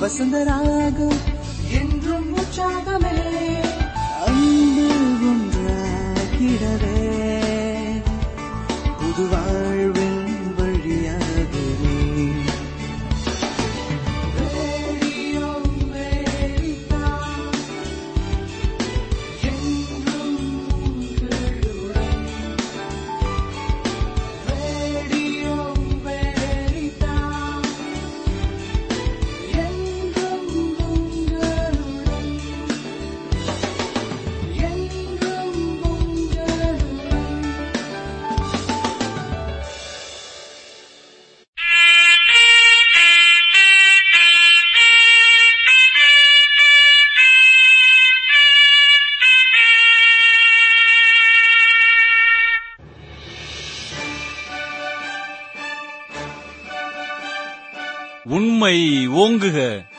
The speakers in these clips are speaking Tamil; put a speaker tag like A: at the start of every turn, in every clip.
A: வசந்தராகம் என்றும் உற்சாகமே அன்பு ஒன்றாகிடவே புது வாழ்வின் வழியாகவே ரேடியோ அமெரிக்கா, என்றும் உங்களுடன். ரேடியோ அமெரிக்கா, என்றும் உங்களுடன். என்றும் உங்களுடன்.
B: உண்மை ஓங்குக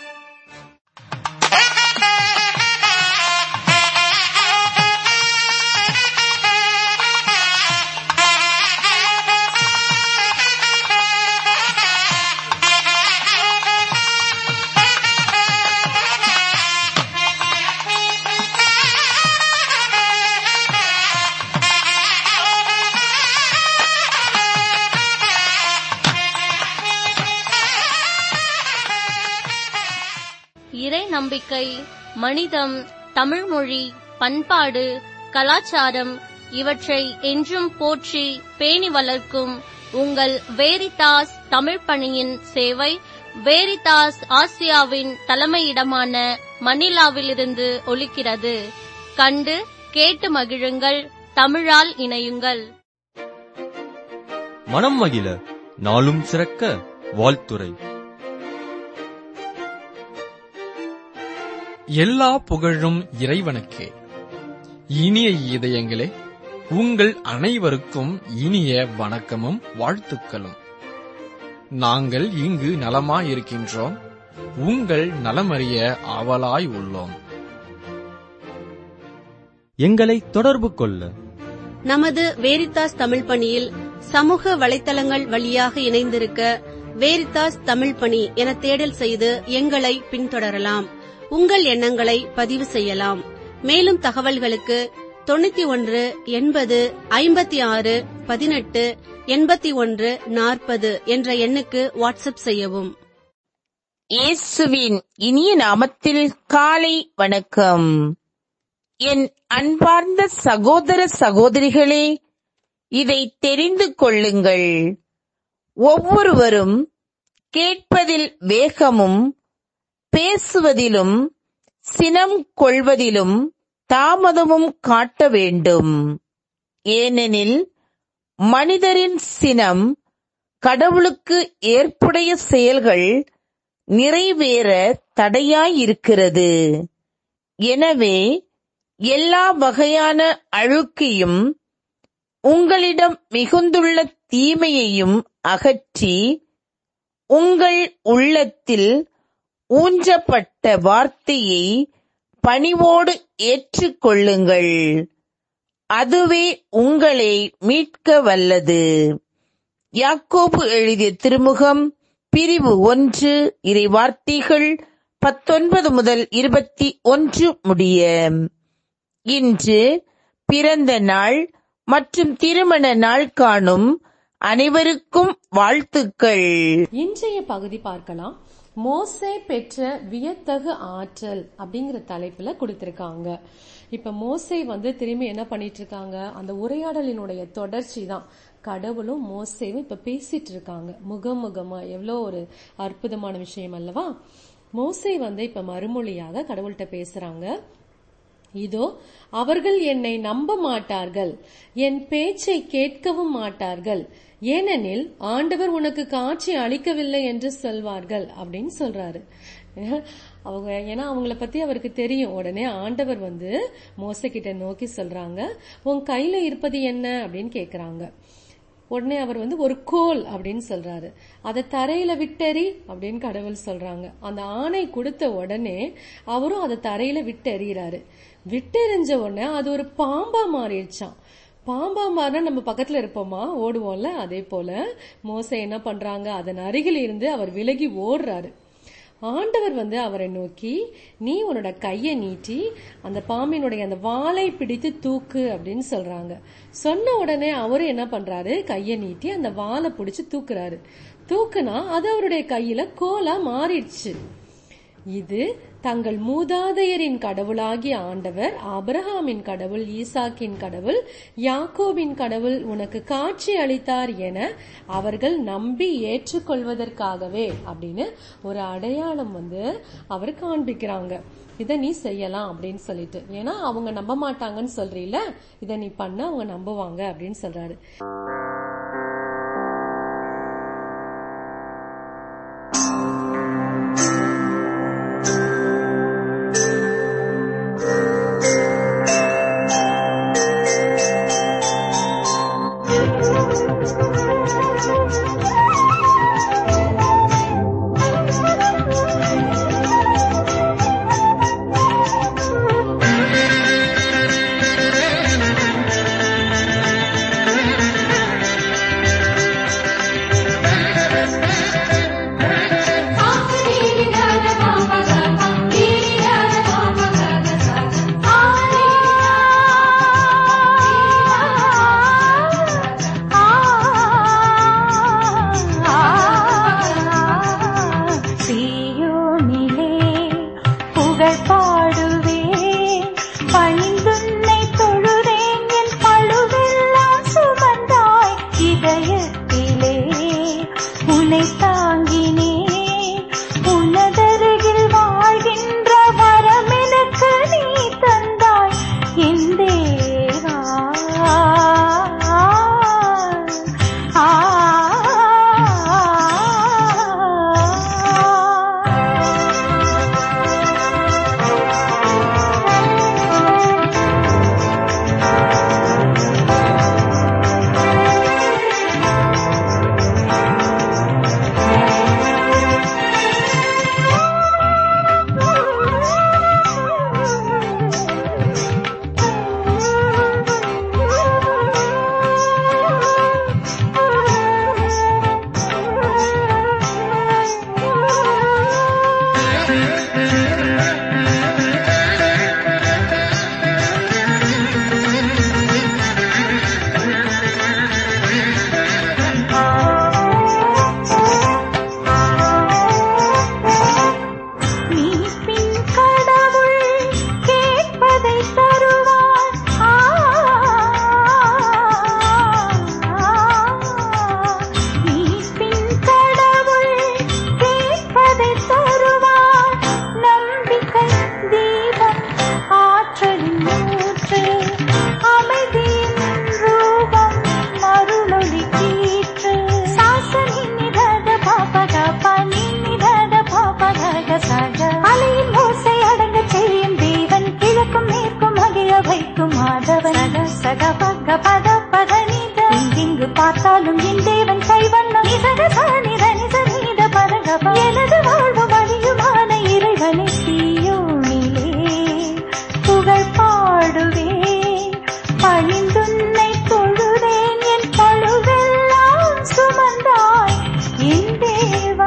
C: இறை நம்பிக்கை மனிதம் தமிழ்மொழி பண்பாடு கலாச்சாரம் இவற்றை என்றும் போற்றி பேணி வளர்க்கும் உங்கள் வேரிதாஸ் தமிழ் பணியின் சேவை வேரிதாஸ் ஆசியாவின் தலைமையிடமான மணிலாவிலிருந்து ஒலிக்கிறது கண்டு கேட்டு மகிழுங்கள் தமிழால் இணையுங்கள்
D: மனம் மகிழ நாளும் சிறக்க வாழ்த்துரை
E: எல்லா புகழும் இறைவனுக்கே இனிய இதயங்களே உங்கள் அனைவருக்கும் இனிய வணக்கமும் வாழ்த்துக்களும் நாங்கள் இங்கு நலமாயிருக்கின்றோம் உங்கள் நலமறிய ஆவலாய் உள்ளோம்
D: எங்களை தொடர்பு கொள்ள
F: நமது வேரித்தாஸ் தமிழ் பணியில் சமூக வலைத்தளங்கள் வழியாக இணைந்திருக்க வேரித்தாஸ் தமிழ் பணி என தேடல் செய்து எங்களை பின்தொடரலாம் உங்கள் எண்ணங்களை பதிவு செய்யலாம் மேலும் தகவல்களுக்கு தொண்ணூத்தி ஒன்று எண்பது ஐம்பத்தி ஆறு பதினெட்டு எண்பத்தி ஒன்று நாற்பது என்ற எண்ணுக்கு வாட்ஸ்அப் செய்யவும்
G: இயேசுவின் இனிய நாமத்தில் காலை வணக்கம் என் அன்பார்ந்த சகோதர சகோதரிகளே இதை தெரிந்து கொள்ளுங்கள் ஒவ்வொருவரும் கேட்பதில் வேகமும் பேசுவதிலும் சினம் கொள்வதிலும் தாமதமும் காட்ட வேண்டும் ஏனெனில் மனிதரின் சினம் கடவுளுக்கு ஏற்புடைய செயல்கள் நிறைவேற தடையாயிருக்கிறது எனவே எல்லா வகையான அழுக்கையும் உங்களிடம் மிகுந்துள்ள தீமையையும் அகற்றி உங்கள் உள்ளத்தில் ஊன்றப்பட்ட வார்த்தையை பணிவோடு ஏற்றுக்கொள்ளுங்கள் அதுவே உங்களை மீட்க வல்லது யாக்கோபு எழுதிய திருமுகம் பிரிவு ஒன்று இறை வார்த்தைகள் பத்தொன்பது முதல் இருபத்தி ஒன்று முடிய இன்று பிறந்த நாள் மற்றும் திருமண நாள் காணும் அனைவருக்கும் வாழ்த்துக்கள்
H: இன்றைய பகுதி பார்க்கலாம் மோசே பெற்ற வியத்தகு ஆற்றல் அப்படிங்கிற தலைப்புல கொடுத்திருக்காங்க இப்ப மோசே வந்து திரும்பி என்ன பண்ணிட்டு இருக்காங்க அந்த உரையாடலினுடைய தொடர்ச்சி தான் கடவுளும் மோசேவும் இப்ப பேசிட்டு இருக்காங்க முகமுகமா எவ்வளோ ஒரு அற்புதமான விஷயம் அல்லவா மோசே வந்து இப்ப மறுமொழியாக கடவுள்கிட்ட பேசுறாங்க இதோ அவர்கள் என்னை நம்ப மாட்டார்கள் என் பேச்சை கேட்கவும் மாட்டார்கள் ஏனெனில் ஆண்டவர் உனக்கு காட்சி அளிக்கவில்லை என்று சொல்வார்கள் அப்படின்னு சொல்றாரு அவங்க ஏன்னா அவங்கள பத்தி அவருக்கு தெரியும் உடனே ஆண்டவர் வந்து மோச கிட்ட நோக்கி சொல்றாங்க உன் கையில இருப்பது என்ன அப்படின்னு கேக்குறாங்க உடனே அவர் வந்து ஒரு கோல் அப்படின்னு சொல்றாரு அதை தரையில விட்டெறி அப்படின்னு கடவுள் சொல்றாங்க அந்த ஆணை கொடுத்த உடனே அவரும் அதை தரையில விட்டெறிகிறாரு விட்டெறிஞ்ச உடனே அது ஒரு பாம்பா மாறிடுச்சான் பாம்பா மாறினா நம்ம பக்கத்துல இருப்போமா ஓடுவோம்ல அதே போல மோச என்ன பண்றாங்க அதன் அருகில் இருந்து அவர் விலகி ஓடுறாரு ஆண்டவர் வந்து அவரை நோக்கி நீ உன்னோட கையை நீட்டி அந்த பாம்பினுடைய அந்த வாலை பிடித்து தூக்கு அப்படின்னு சொல்றாங்க சொன்ன உடனே அவரு என்ன பண்றாரு கையை நீட்டி அந்த வாலை பிடிச்சு தூக்குறாரு தூக்குனா அது அவருடைய கையில கோலா மாறிடுச்சு இது தங்கள் மூதாதையரின் கடவுளாகிய ஆண்டவர் ஆபிரகாமின் கடவுள் ஈசாக்கின் கடவுள் யாக்கோபின் கடவுள் உனக்கு காட்சி அளித்தார் என அவர்கள் நம்பி ஏற்றுக்கொள்வதற்காகவே அப்படின்னு ஒரு அடையாளம் வந்து அவர் காண்பிக்கிறாங்க இதை நீ செய்யலாம் அப்படின்னு சொல்லிட்டு ஏன்னா அவங்க நம்ப மாட்டாங்கன்னு சொல்றீல இதை நீ பண்ண அவங்க நம்புவாங்க அப்படின்னு சொல்றாரு
A: சீயோனிலே புகழ் பாடுவேன் பணிந்துன்னை தொழுதேன் என் பழுவெல்லாம் சுமந்தாய் இதயத்திலே உன்னை தாங்கினேன் உன்னதருகில் வாழ்கின்ற வரமெனக்கு நீ தந்தாய் என் தேவா ஆ நீ பின் கடவுள் கேட்பதை தருவார் ஆ, நீ பின் கடவுள் கேட்பதை தருவார் நம்பிக்கை தீபம் ஆற்றலின் ஊற்று அமைதியின் ரூபம் மருளொளி கீற்று சாசனி நிதத பாபக பனி நிதத பாபக சக அலையின் ஓசை அடங்க செய்யும் தேவன் கிழக்கும் மேற்கும் மகிழ வைக்கும் மாதவன் சக சக பக பத பத நீத இங்கு பார்த்தாலும் என் தேவன் கைவண்ணம் நிசக சானித நிச நீத பதக ப. எனது வாழ்வு வழியுமான இறைவனை சீயோனிலே புகழ் பாடுவேன் பணிந்துன்னை தொழுதேன் என் பழுவெல்லாம் சுமந்தாய் என் தேவா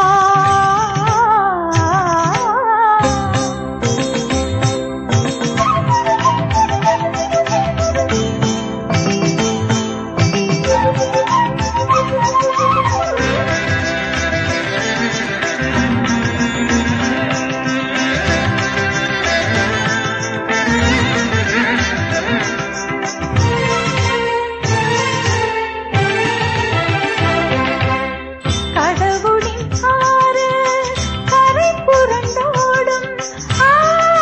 A: கடவுளின் ஆறு கரை புரண்டோடும் ஆ,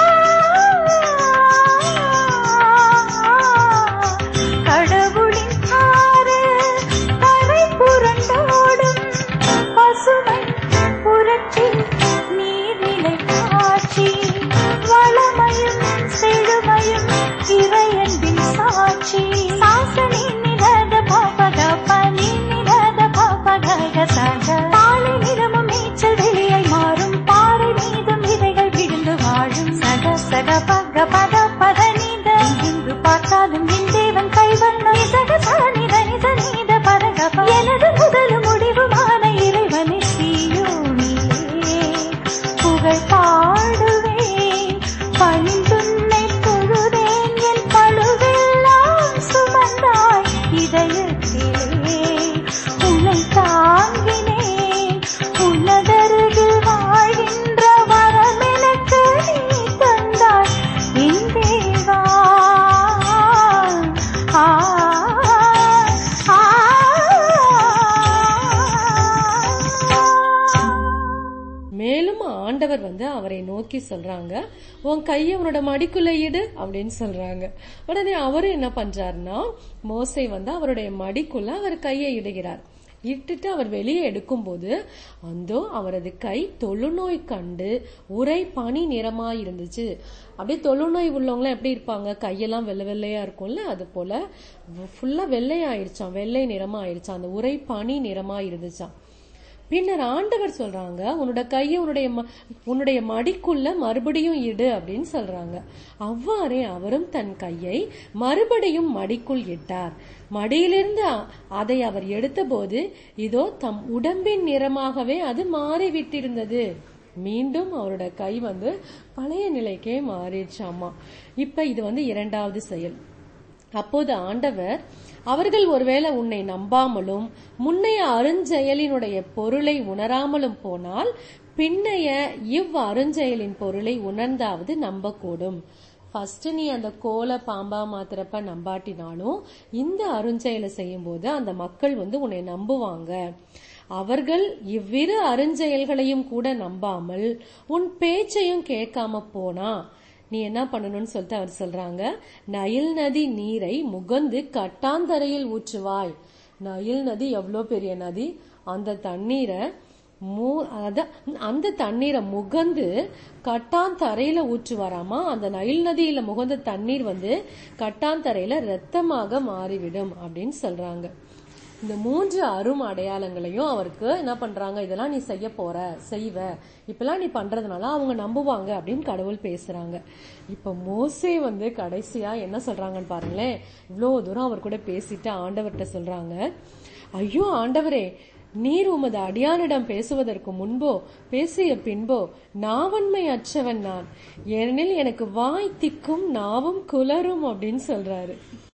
A: கடவுளின் ஆறு கரை புரண்டோடும் பசுமை புரட்சி நீர்நிலை காட்சி வளமையும் செழுமையும் இறையன்பின் சாட்சி சாசனி நிலத பாபக பனி நிலத பாபக சக பாலை நிறமும் நீச்சல் வெளியை மாறும் பாறை மீதும் விதைகள் விழுந்து வாழும் சக சக பக பத பத நீத இங்கு பார்த்தாலும் என் தேவன் கைவண்ணம் நிசக சானித நிச நீத பரக ப. எனது முதலும் முடிவுமான இறைவனை சீயோனிலே
H: நோக்கி சொல்றாங்க உன் கையை உன்னோட மடிக்குள்ள இடு அப்படின்னு சொல்றாங்க உடனே அவரும் என்ன பண்றாருன்னா மோசை வந்து அவருடைய மடிக்குள்ள அவர் கையை இடுகிறார் இட்டுட்டு அவர் வெளியே எடுக்கும்போது அந்தோ அவரது கை தொழுநோய் கண்டு உரை பனி நிறமா இருந்துச்சு அப்படியே தொழுநோய் உள்ளவங்களாம் எப்படி இருப்பாங்க கையெல்லாம் வெள்ளை வெள்ளையா இருக்கும்ல அது போல ஃபுல்லா வெள்ளையாயிருச்சாம் வெள்ளை நிறமா ஆயிருச்சாம் அந்த உரை பனி நிறமா இருந்துச்சாம் பின்னர் ஆண்டவர் சொல்றாங்க உன்னோட கையை உன்னுடைய ம- உன்னுடைய மடிக்குள்ள மறுபடியும் இடு அப்படின்னு சொல்றாங்க அவ்வாறே அவரும் தன் கையை மறுபடியும் மடிக்குள் இட்டார் மடியிலிருந்து அ- அதை அவர் எடுத்தபோது இதோ தம் உடம்பின் நிறமாகவே அது மாறிவிட்டிருந்தது மீண்டும் அவரோட கை வந்து பழைய நிலைக்கே மாறிடுச்சாமா இப்ப இது வந்து இரண்டாவது செயல் அப்போது ஆண்டவர் அவர்கள் ஒருவேளை உன்னை நம்பாமலும் முன்னைய அருஞ்செயலினுடைய பொருளை உணராமலும் போனால் பின்னைய இவ் அருஞ்செயலின் பொருளை உணர்ந்தாவது நம்பக்கூடும் ஃபர்ஸ்ட் நீ அந்த கோல பாம்பா மாத்திரப்ப நம்பாட்டினாலும் இந்த அருஞ்செயலை செய்யும்போது அந்த மக்கள் வந்து உன்னை நம்புவாங்க அவர்கள் இவ்விரு அருஞ்செயல்களையும் கூட நம்பாமல் உன் பேச்சையும் கேட்காம போனா நீ என்ன பண்ணணும்னு சொல்லிட்டு அவர் சொல்றாங்க நயில் நதி நீரை முகந்து கட்டாந்தரையில் ஊற்றுவாய் நயில் நதி எவ்வளோ பெரிய நதி அந்த தண்ணீரை மூ அத- அந்த தண்ணீரை முகந்து கட்டாந்தரையில ஊற்றுவாராமா அந்த நயில் நதியில முகந்த தண்ணீர் வந்து கட்டாந்தரையில ரத்தமாக மாறிவிடும் அப்படின்னு சொல்றாங்க இந்த மூன்று அரும் அடையாளங்களையும் அவருக்கு என்ன பண்றாங்க இதெல்லாம் நீ செய்ய போற செய்வ இப்பெல்லாம் நீ பண்றதுனால அவங்க நம்புவாங்க அப்படின்னு கடவுள் பேசுறாங்க இப்ப மோசே வந்து கடைசியா என்ன சொல்றாங்கன்னு பாருங்களேன் இவ்வளவு தூரம் அவர் கூட பேசிட்டு ஆண்டவர்கிட்ட சொல்றாங்க ஐயோ ஆண்டவரே நீர் உமது அடியானிடம் பேசுவதற்கு முன்போ பேசிய பின்போ நாவன்மை அற்றவன் நான் ஏனெனில் எனக்கு வாய் திக்கும் நாவும் குளரும் அப்படின்னு சொல்றாரு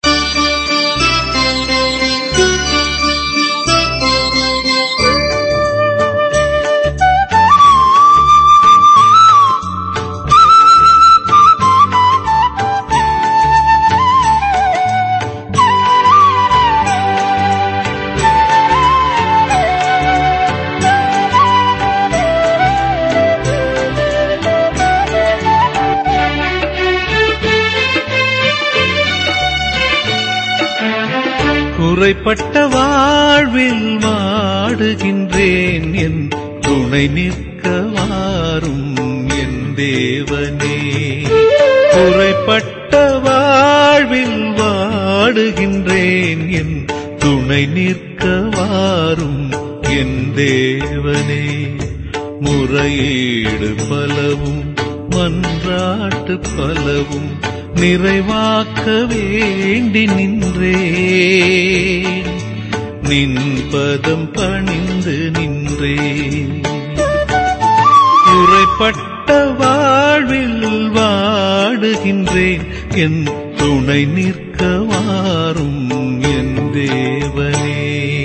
I: குறைப்பட்ட வாழ்வில் வாடுகின்றேன் என் துணை நிற்க வாரும் என் தேவனே குறைப்பட்ட வாழ்வில் வாடுகின்றேன் என் துணை நிற்க வாரும் என் தேவனே முறையீடு பலவும் மன்றாட்டு பலவும் நிறைவாக்க வேண்டி நின்றேன் நின் பதம் பணிந்து நின்றேன் குறைப்பட்ட வாழ்வில் வாடுகின்றேன் என் துணை நிற்க வாரும் என் தேவனே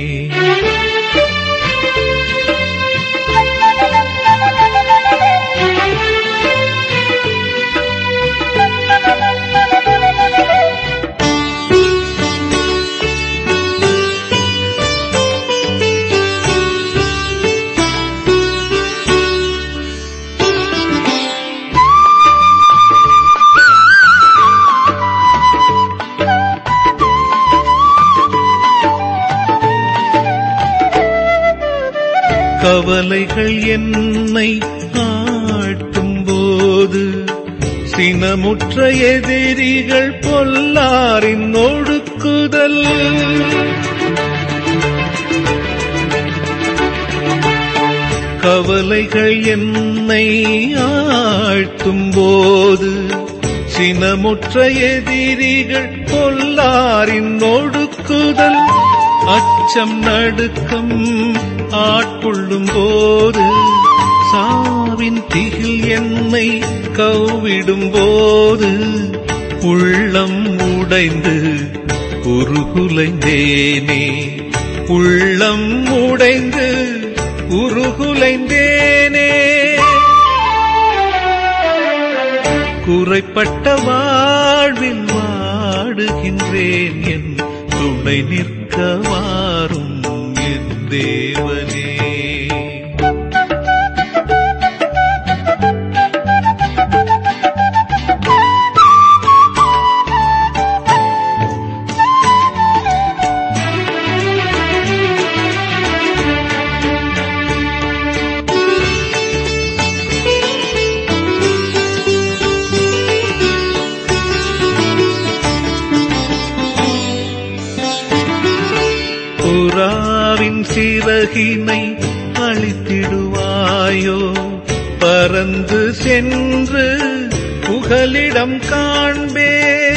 I: கவலைகள் என்னை ஆட்டும் போது சினமுற்ற எதிரிகள் பொல்லாரின் ஒடுக்குதல் கவலைகள் என்னை ஆழ்த்தும் போது சினமுற்ற எதிரிகள் பொல்லாரின் ஒடுக்குதல் அச்சம் நடுக்கம் ஆட்கொள்ளும் போது சாவின் திகில் என்னை கவ்விடும் போது உள்ளம் உடைந்து உருகுலைந்தேனே உள்ளம் உடைந்து உருகுலைந்தேனே குறைப்பட்ட வாழ்வில் வாடுகின்றேன் என் துணை நிற்க வாரும் என் தேவனே புறாவின் சிறகினை அழித்திடுவாயோ பறந்து சென்று புகலிடம் காண்பே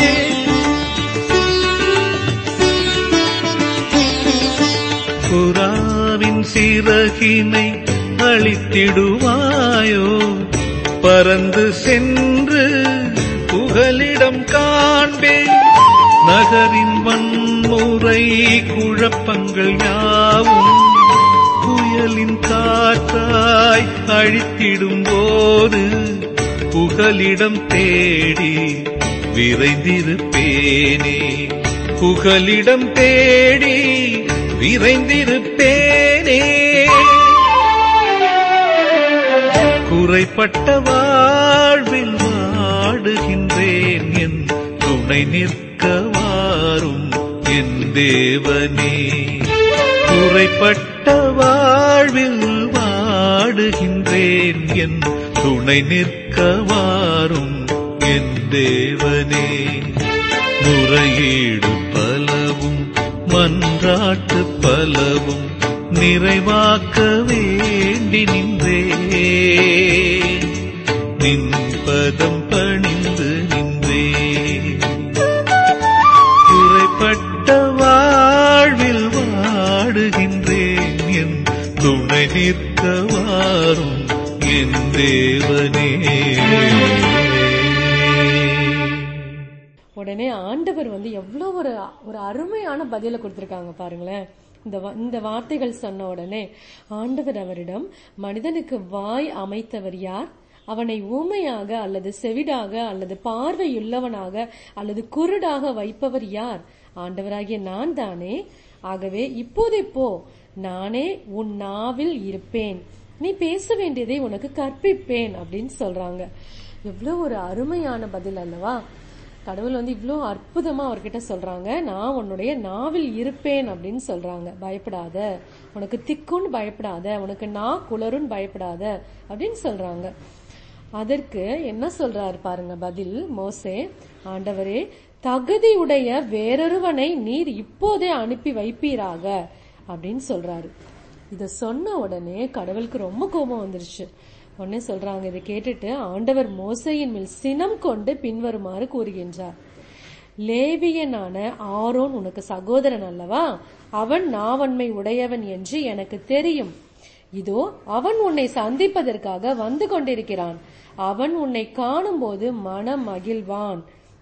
I: புறாவின் சிறகினை அழித்திடுவாயோ பறந்து சென்று புகலிடம் காண்பே நகரின் வன்முறை குழப்பங்கள் யாவும் புயலின் காற்றாய் அழித்திடும் போது புகலிடம் தேடி விரைந்திருப்பேனே புகலிடம் தேடி விரைந்திருப்பேனே குறைப்பட்ட வாழ்வில் வாடுகின்றேன் என் துணை நிற்க வாரும் என் தேவனே குறைப்பட்ட வாழ்வில் வாடுகின்றேன் என் துணை நிற்க வாரும் என் தேவனே முறையீடு பலவும் மன்றாட்டு பலவும் நிறைவாக்க வேண்டி நின்றே நின்பதம் பணிந்து நின்றே குறைப்பட்ட வாழ்வில் வாடுகின்றேன் என் துணை நிற்க வாரும் என் தேவனே
H: உடனே ஆண்டவர் வந்து எவ்வளவு ஒரு ஒரு அருமையான பதில கொடுத்திருக்காங்க பாருங்களேன் இந்த வா- இந்த வார்த்தைகள் சொன்ன உடனே ஆண்டவர் அவரிடம் மனிதனுக்கு வாய் அமைத்தவர் யார் அவனை ஊமையாக அல்லது செவிடாக அல்லது பார்வையுள்ளவனாக அல்லது குருடாக வைப்பவர் யார் ஆண்டவராகிய நான் தானே ஆகவே இப்போதே போ நானே உன் நாவில் இருப்பேன் நீ பேச வேண்டியதை உனக்கு கற்பிப்பேன் அப்படின்னு சொல்றாங்க எவ்வளவு ஒரு அருமையான பதில் அல்லவா கடவுள் வந்து இவ்வளோ அற்புதமா அவர்கிட்ட சொல்றாங்க நான் உன்னுடைய நாவில் இருப்பேன் அப்படின்னு சொல்றாங்க பயப்படாத உனக்கு திக்குன்னு பயப்படாத உனக்கு நான் குளருன்னு பயப்படாத அப்படின்னு சொல்றாங்க அதற்கு என்ன சொல்றாரு பாருங்க பதில் மோசே ஆண்டவரே தகுதியுடைய வேறொருவனை நீர் இப்போதே அனுப்பி வைப்பீராக அப்படின்னு சொல்றாரு இத சொன்ன உடனே கடவுளுக்கு ரொம்ப கோபம் வந்துருச்சு உடனே சொல்றாங்க இதை கேட்டுட்டு ஆண்டவர் மோசையின் மேல் சினம் கொண்டு பின்வருமாறு கூறுகின்றார் லேவியனான ஆரோன் உனக்கு சகோதரன் அல்லவா அவன் நாவன்மை உடையவன் என்று எனக்கு தெரியும் இதோ அவன் உன்னை சந்திப்பதற்காக வந்து கொண்டிருக்கிறான் அவன் உன்னை காணும்போது மனம் மகிழ்வான்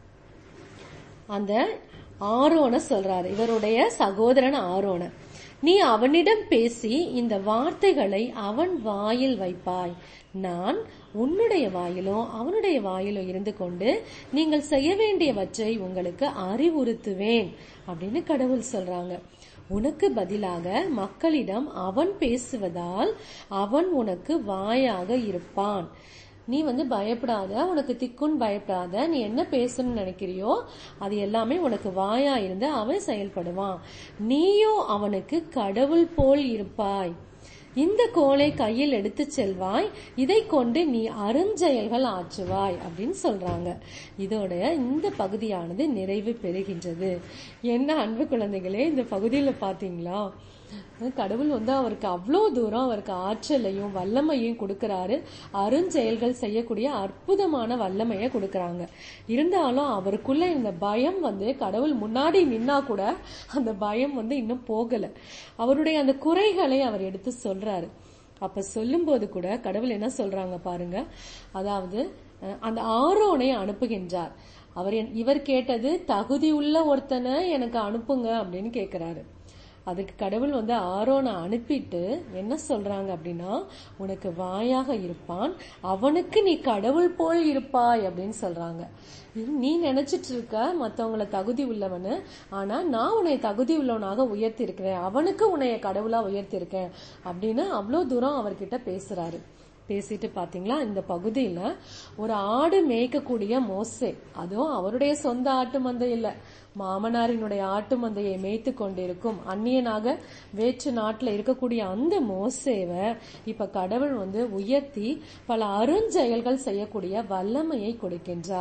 H: அந்த ஆரோன சொல்றாரு இவருடைய சகோதரன் ஆரோன நீ அவனிடம் பேசி இந்த வார்த்தைகளை அவன் வாயில் வைப்பாய் நான் உன்னுடைய வாயிலும் அவனுடைய வாயிலும் இருந்து கொண்டு நீங்கள் செய்ய வேண்டியவற்றை உங்களுக்கு அறிவுறுத்துவேன் அப்படின்னு கடவுள் சொல்றாங்க உனக்கு பதிலாக மக்களிடம் அவன் பேசுவதால் அவன் உனக்கு வாயாக இருப்பான் நீ வந்து பயப்படாத உனக்கு திக்குன்னு பயப்படாத நீ என்ன பேசணும்னு நினைக்கிறியோ அது எல்லாமே உனக்கு வாயா இருந்து அவன் செயல்படுவான் நீயோ அவனுக்கு கடவுள் போல் இருப்பாய் இந்த கோலை கையில் எடுத்துச் செல்வாய் இதை கொண்டு நீ அருஞ்செயல்கள் ஆற்றுவாய் அப்படின்னு சொல்றாங்க இதோட இந்த பகுதியானது நிறைவு பெறுகின்றது என்ன அன்பு குழந்தைகளே இந்த பகுதியில பாத்தீங்களா கடவுள் வந்து அவருக்கு அவ்வளோ தூரம் அவருக்கு ஆற்றலையும் வல்லமையும் கொடுக்கறாரு அருஞ்செயல்கள் செய்யக்கூடிய அற்புதமான வல்லமையை கொடுக்கறாங்க இருந்தாலும் அவருக்குள்ள இந்த பயம் வந்து கடவுள் முன்னாடி நின்னா கூட அந்த பயம் வந்து இன்னும் போகல அவருடைய அந்த குறைகளை அவர் எடுத்து சொல்றாரு அப்ப சொல்லும்போது கூட கடவுள் என்ன சொல்றாங்க பாருங்க அதாவது அஹ், அந்த ஆரோனை அனுப்புகின்றார் அவர் என்- இவர் கேட்டது தகுதியுள்ள ஒருத்தனை எனக்கு அனுப்புங்க அப்படின்னு கேக்குறாரு அதுக்கு கடவுள் வந்து ஆரோனை அனுப்பிட்டு என்ன சொல்றாங்க அப்படின்னா உனக்கு வாயாக இருப்பான் அவனுக்கு நீ கடவுள் போல் இருப்பாய் அப்படின்னு சொல்றாங்க இது நீ நினைச்சிட்டு இருக்க மத்தவங்கள தகுதி உள்ளவனு ஆனா நான் உன்னை தகுதி உள்ளவனாக உயர்த்தி இருக்கிறேன் அவனுக்கு உன்னைய கடவுளா உயர்த்தி இருக்கேன் அப்படின்னு அவ்வளவு தூரம் அவர்கிட்ட பேசுறாரு பேசிட்டு பாத்தீங்களா இந்த பகுதியில ஒரு ஆடு மேய்க்கக்கூடிய மோசே அதுவும் அவருடைய சொந்த ஆட்டு மந்தை இல்ல மாமனாரினுடைய ஆட்டு மந்தையை மேய்த்து கொண்டிருக்கும் அந்நியனாக வேற்று நாட்டுல இருக்கக்கூடிய அந்த மோசேவை இப்ப கடவுள் வந்து உயர்த்தி பல அருஞ்செயல்கள் செய்யக்கூடிய வல்லமையை கொடுக்கின்றார்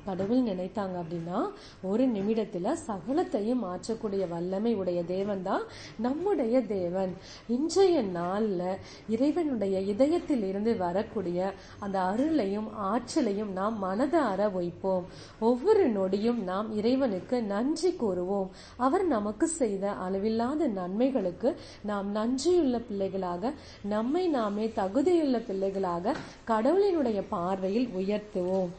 H: கடவுள் நினைத்தாங்க அப்படின்னா ஒரு நிமிடத்துல சகலத்தையும் மாற்றக்கூடிய வல்லமை உடைய தேவன் தான் நம்முடைய தேவன் இன்றைய நாள்ல இறைவனுடைய இதயத்தில் இருந்து வரக்கூடிய அந்த அருளையும் ஆற்றலையும் நாம் மனதார வைப்போம் ஒவ்வொரு நொடியும் நாம் இறைவனுக்கு நன்றி கூறுவோம் அவர் நமக்கு செய்த அளவில்லாத நன்மைகளுக்கு நாம் நன்றியுள்ள பிள்ளைகளாக நம்மை நாமே தகுதியுள்ள பிள்ளைகளாக கடவுளினுடைய பார்வையில் உயர்த்துவோம்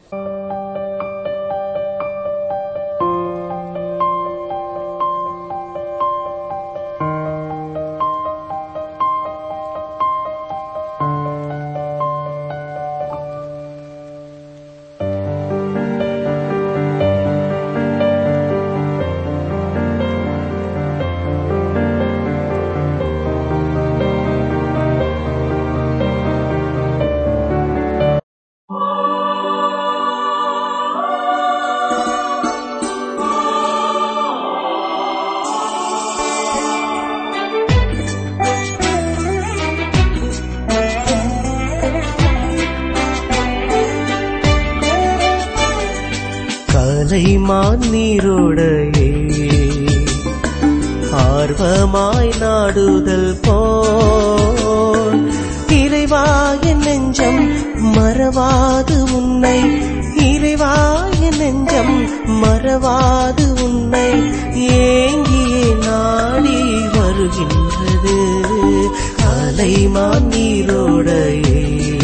J: கலைமான் நீரோடையே ஆர்வமாய் நாடுதல் போல் இறைவாய நெஞ்சம் மறவாது உன்னை இறைவாய நெஞ்சம் மறவாது உன்னை ஏங்கியே நாடி வருகின்றது கலைமான் நீரோடையே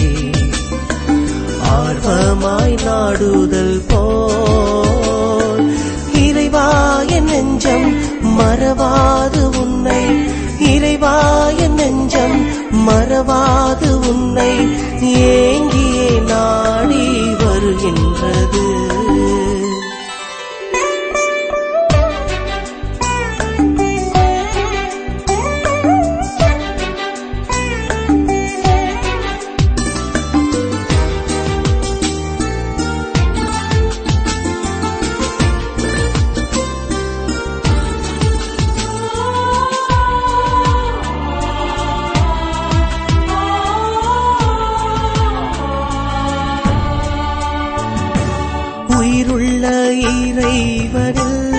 J: ஆர்வமாய் நாடுதல் போல் இறைவாய நெஞ்சம் மறவாது உன்னை இறைவாய நெஞ்சம் மறவாது உன்னை ஏங்கியே நாடி வருகின்றது உயிருள்ள இறைவனில்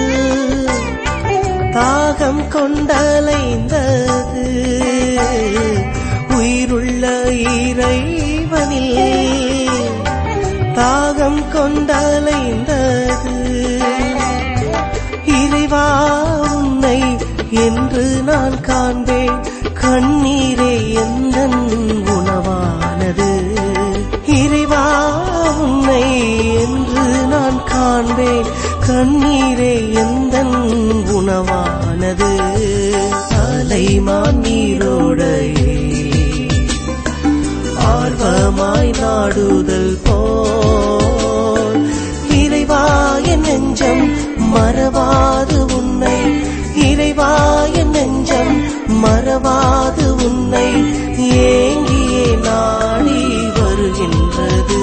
J: தாகம் கொண்டலைந்தது உயிருள்ள இறைவனில் தாகம் கொண்டலைந்தது இறைவா உன்னை என்று நான் காண்பேன் கண்ணீரே எந்த உணவானது இறைவா உன்னை என்று நான் காண்பேன் கண்ணீரே எந்த உணவானது அலைமான் நீரோடையே ஆர்வமாய் நாடுதல் போல் இறைவாய நெஞ்சம் மறவாது உன்னை இறைவாய நெஞ்சம் மறவாது உன்னை ஏங்கியே நாடி வருகின்றது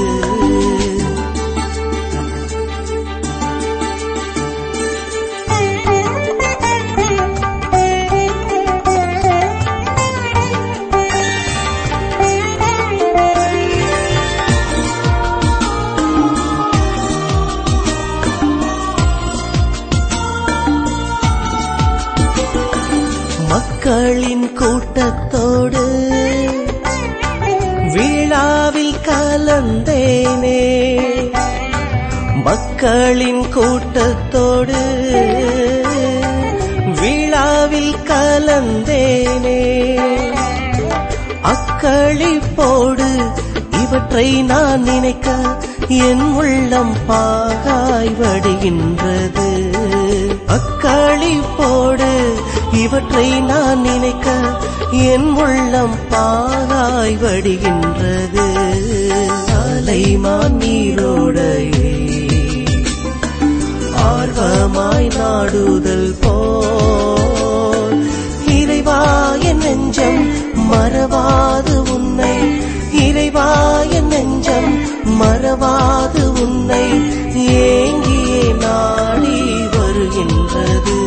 J: மக்களின் கூட்டத்தோடு விழாவில் கலந்தேனே மக்களின் கூட்டத்தோடு விழாவில் கலந்தேனே அக்களிப்போடு இவற்றை நான் நினைக்க என் உள்ளம் பாகாய் வடுகின்றது அக்களிப்போடு இவற்றை நான் நினைக்க என் உள்ளம் பாகாய் வடுகின்றது அலைமான் நீரோடையே ஆர்வமாய் நாடுதல் போல் இறைவாய நெஞ்சம் மறவாது உன்னை இறைவாய நெஞ்சம் மறவாது உன்னை ஏங்கியே நாடி வருகின்றது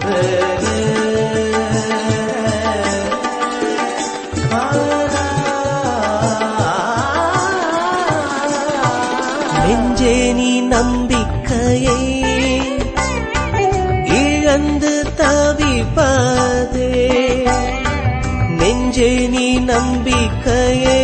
J: நெஞ்சே நீ நம்பிக்கையை இழந்து தவிப்பதே நெஞ்சே நீ நம்பிக்கையை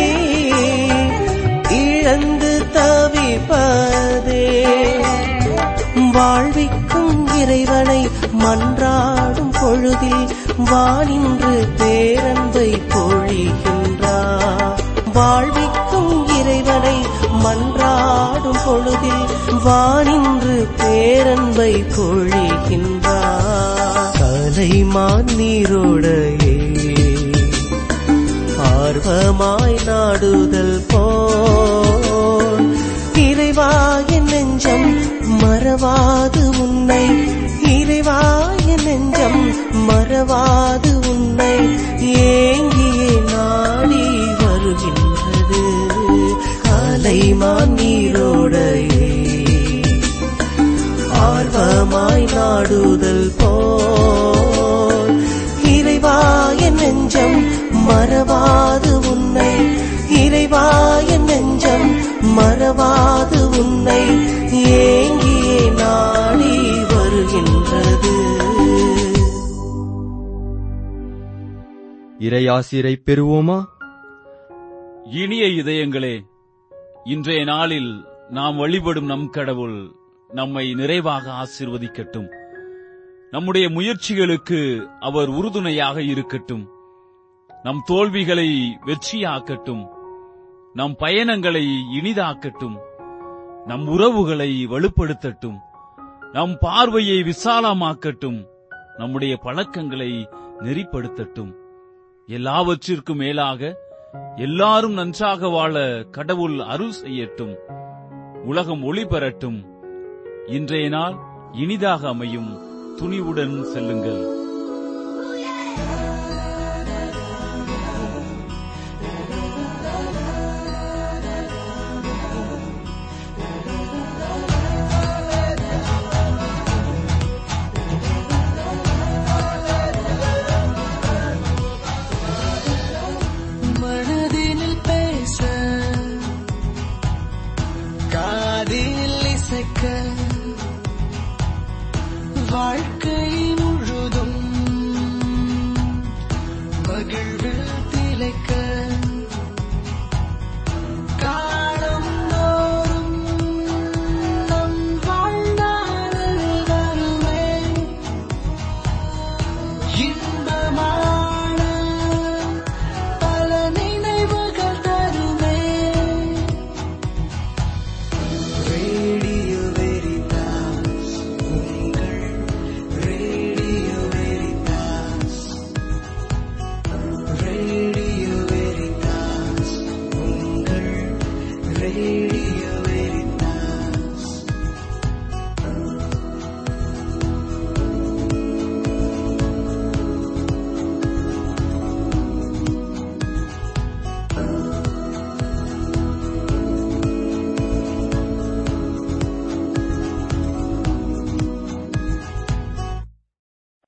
J: இழந்து தவிப்பதே வாழ்விக்கும் இறைவனை மன்றாடும் பொழுதில் வானின்று பேரன்பை பொழிகின்றார் வாழ்விக்கும் இறைவனை மன்றாடும் பொழுதில் வானின்று பேரன்பை பொழிகின்றார் கலைமான் நீரோடையே ஆர்வமாய் நாடுதல் போல் இறைவாய நெஞ்சம் மறவாது உன்னை இறைவாய நெஞ்சம் மறவாது உன்னை ஏங்கியே நாடி வருகின்றது அலைமான் நீரோடையே ஆர்வமாய் நாடுதல் போல் இறைவாய நெஞ்சம் மறவாது உன்னை இறைவாய நெஞ்சம் மறவாது உன்னை ஏங்கியே நாடி வருகின்றது
D: இறையாசிரை பெறுவோமா
B: இனிய இதயங்களே இன்றைய நாளில் நாம் வழிபடும் நம் கடவுள் நம்மை நிறைவாக ஆசீர்வதிக்கட்டும் நம்முடைய முயற்சிகளுக்கு அவர் உறுதுணையாக இருக்கட்டும் நம் தோல்விகளை வெற்றியாக்கட்டும் நம் பயணங்களை இனிதாக்கட்டும் நம் உறவுகளை வலுப்படுத்தட்டும் நம் பார்வையை விசாலமாக்கட்டும் நம்முடைய பழக்கங்களை நெறிப்படுத்தட்டும் எல்லாவற்றிற்கும் மேலாக எல்லாரும் நன்றாக வாழ கடவுள் அருள் செய்யட்டும் உலகம் ஒளி பெறட்டும் இன்றைய நாள் இனிதாக அமையும் துணிவுடன் செல்லுங்கள்